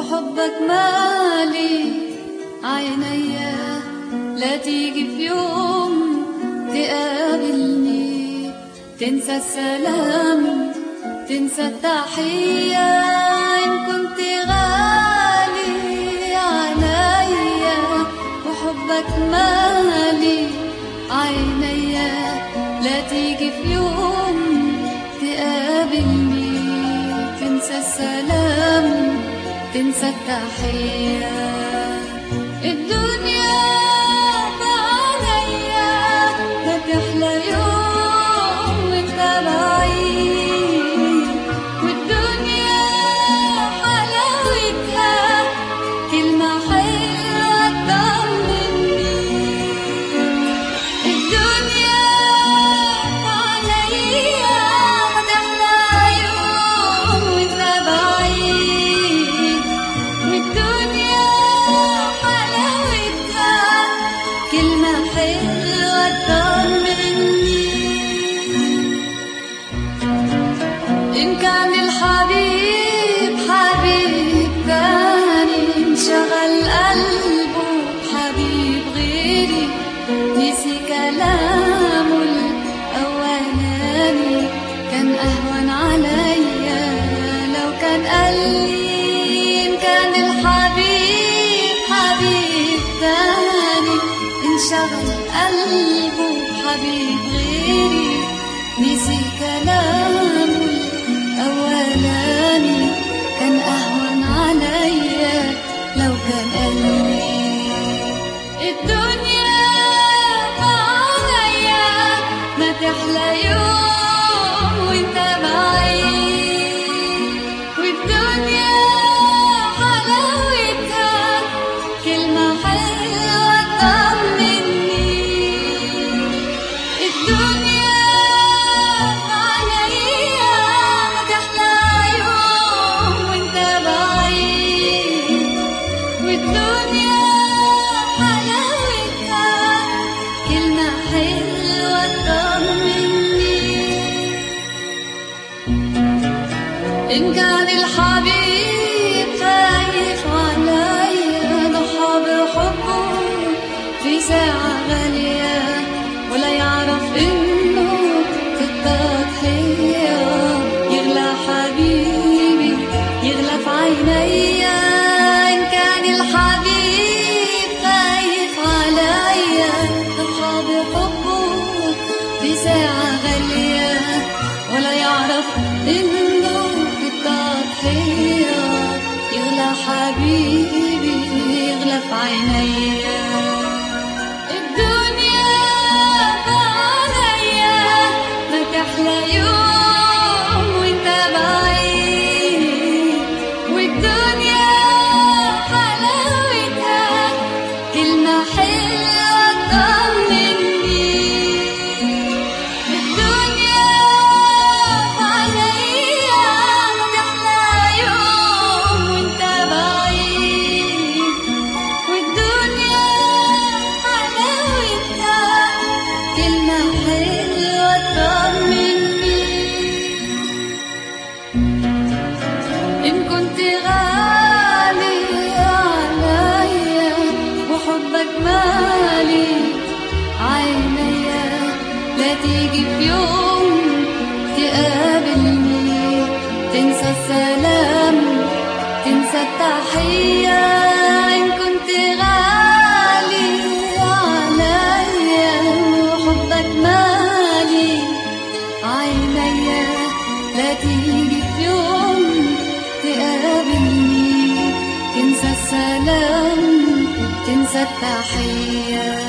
وحبك مالي عينيا لا تيجي في يوم تقابلني تنسى السلام تنسى التحية إن كنت غالي عليا وحبك مالي عينيا لا تيجي في يوم تقابلني تنسى السلام تنسى التحية الدنيا عليا لا تحلى يوم وانت بعيد والدنيا حلاوتها كلمة حلوة تطمني الدنيا عليا تحلى يوم وانت بعيد والدنيا حلاوتها كلمة حلوة تطمني إن كان الحبيب حبيب تاني انشغل قلبه بحبيب غيري نسي كلامه الأولاني كان أهون عليا لو كان قال لي إن كان الحبيب حبيب تاني انشغل قلبه بحبيب غيري نسي كلامه الأولاني كان أهون عليا لو كان قلبي الدنيا عليا ما تحلى يوم وانت بعيد والدنيا حلاوتها كلمة حلوة تطمني الدنيا عليا ما تحلى يوم وانت بعيد والدنيا حلاوتها كلمة حلوة تطمني إن كان الحبيب خايف عليا ضحى بحبه في ساعة غالية ولا يعرف إنه في التضحية يغلى حبيبي يغلى في عينيا إن كان الحبيب خايف عليا ضحى بحبه في ساعة غالية ولا يعرف إنه في التضحية يغلى حبيبي يغلى في عينيا الدنيا عليا ما تحلى يوم وانت بعيد والدنيا حلاوتها كلمة حلوة تطمني الدنيا عليا ما تحلى يوم وانت بعيد والدنيا حلاوتها كلمة حلوة تطمني إن كنت غالي عليا وحبك مالي عينيا لا تيجي في يوم تقابلني تنسى السلام تنسى التحية إن كنت غالي عليا وحبك مالي عينيا لا تيجي في يوم تقابلني تنسى السلام تنسى التحية